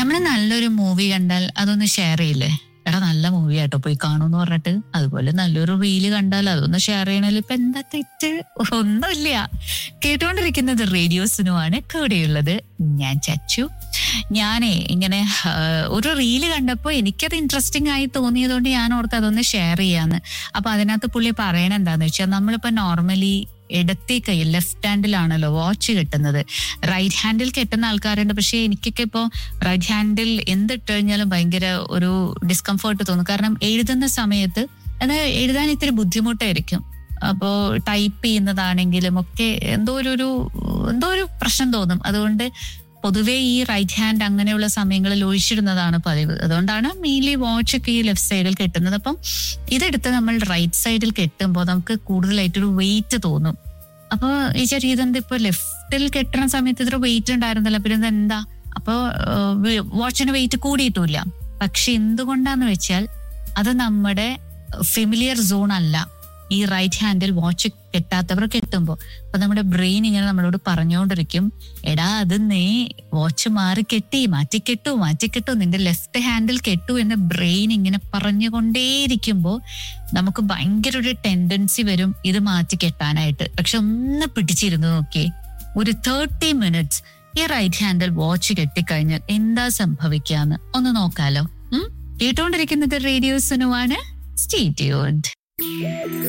നമ്മൾ നല്ലൊരു മൂവി കണ്ടാൽ അതൊന്ന് ഷെയർ ചെയ്യില്ലേ എടാ നല്ല മൂവി ആട്ടോ പോയി കാണൂന്ന് പറഞ്ഞിട്ട് അതുപോലെ നല്ലൊരു റീല് കണ്ടാൽ അതൊന്ന് ഷെയർ ചെയ്യണതിൽ ഇപ്പൊ എന്താ തെറ്റ് ഒന്നുമില്ല കേട്ടുകൊണ്ടിരിക്കുന്നത് റേഡിയോസിനുമാണ് കൂടെയുള്ളത് ഞാൻ ചച്ചു ഞാനേ ഇങ്ങനെ ആ, ഒരു റീല് കണ്ടപ്പോൾ എനിക്കത് ഇൻട്രസ്റ്റിംഗ് ആയി തോന്നിയതുകൊണ്ട് ഞാൻ ഓർത്ത് അതൊന്ന് ഷെയർ ചെയ്യാന്ന് അപ്പൊ അതിനകത്ത് പുള്ളി പറയണ എന്താന്ന് വെച്ചാൽ നമ്മളിപ്പോ നോർമലി ഇടത്തെ കൈ ലെഫ്റ്റ് ഹാൻഡിലാണല്ലോ വാച്ച് കിട്ടുന്നത് റൈറ്റ് ഹാൻഡിൽ കെട്ടുന്ന ആൾക്കാരുണ്ട് പക്ഷെ എനിക്കൊക്കെ ഇപ്പോൾ റൈറ്റ് ഹാൻഡിൽ എന്തിട്ട് കഴിഞ്ഞാലും ഭയങ്കര ഒരു ഡിസ്കംഫേർട്ട് തോന്നും കാരണം എഴുതുന്ന സമയത്ത് അത് എഴുതാൻ ഇത്തിരി ബുദ്ധിമുട്ടായിരിക്കും അപ്പോ ടൈപ്പ് ചെയ്യുന്നതാണെങ്കിലും ഒക്കെ എന്തോ ഒരു ഒരു എന്തോ ഒരു പ്രശ്നം തോന്നും അതുകൊണ്ട് പൊതുവേ ഈ റൈറ്റ് ഹാൻഡ് അങ്ങനെയുള്ള സമയങ്ങളിൽ ഒഴിച്ചിടുന്നതാണ് പതിവ് അതുകൊണ്ടാണ് മെയിൻലി വാച്ച് ഒക്കെ ഈ ലെഫ്റ്റ് സൈഡിൽ കെട്ടുന്നത് അപ്പം ഇതെടുത്ത് നമ്മൾ റൈറ്റ് സൈഡിൽ കെട്ടുമ്പോൾ നമുക്ക് കൂടുതലായിട്ടൊരു വെയിറ്റ് തോന്നും അപ്പൊ ഈ ചെറിയ ഇതെന്താ ഇപ്പൊ ലെഫ്റ്റിൽ കെട്ടണ സമയത്ത് ഇത്ര വെയിറ്റ് ഉണ്ടായിരുന്നല്ലോ പിന്നെ ഇതെന്താ അപ്പൊ വാച്ചിന് വെയിറ്റ് കൂടിയിട്ടില്ല പക്ഷെ എന്തുകൊണ്ടാന്ന് വെച്ചാൽ അത് നമ്മുടെ ഫെമിലിയർ സോൺ അല്ല ഈ റൈറ്റ് ഹാൻഡിൽ വാച്ച് കെട്ടാത്തവർ കെട്ടുമ്പോൾ അപ്പൊ നമ്മുടെ ബ്രെയിൻ ഇങ്ങനെ നമ്മളോട് പറഞ്ഞുകൊണ്ടിരിക്കും എടാ അത് നീ വാച്ച് മാറി കെട്ടി മാറ്റി കെട്ടു മാറ്റി കെട്ടു നിന്റെ ലെഫ്റ്റ് ഹാൻഡിൽ കെട്ടു എന്ന് ബ്രെയിൻ ഇങ്ങനെ പറഞ്ഞുകൊണ്ടേയിരിക്കുമ്പോൾ നമുക്ക് ഭയങ്കര ഒരു ടെൻഡൻസി വരും ഇത് മാറ്റി കെട്ടാനായിട്ട് പക്ഷെ ഒന്ന് പിടിച്ചിരുന്നു നോക്കിയേ ഒരു തേർട്ടി മിനിറ്റ്സ് ഈ റൈറ്റ് ഹാൻഡിൽ വാച്ച് കെട്ടിക്കഴിഞ്ഞാൽ എന്താ സംഭവിക്കാന്ന് ഒന്ന് നോക്കാലോ ഉം കേട്ടോണ്ടിരിക്കുന്നത് റേഡിയോ സുനുവാണ് സ്റ്റേ ട്യൂൺഡ്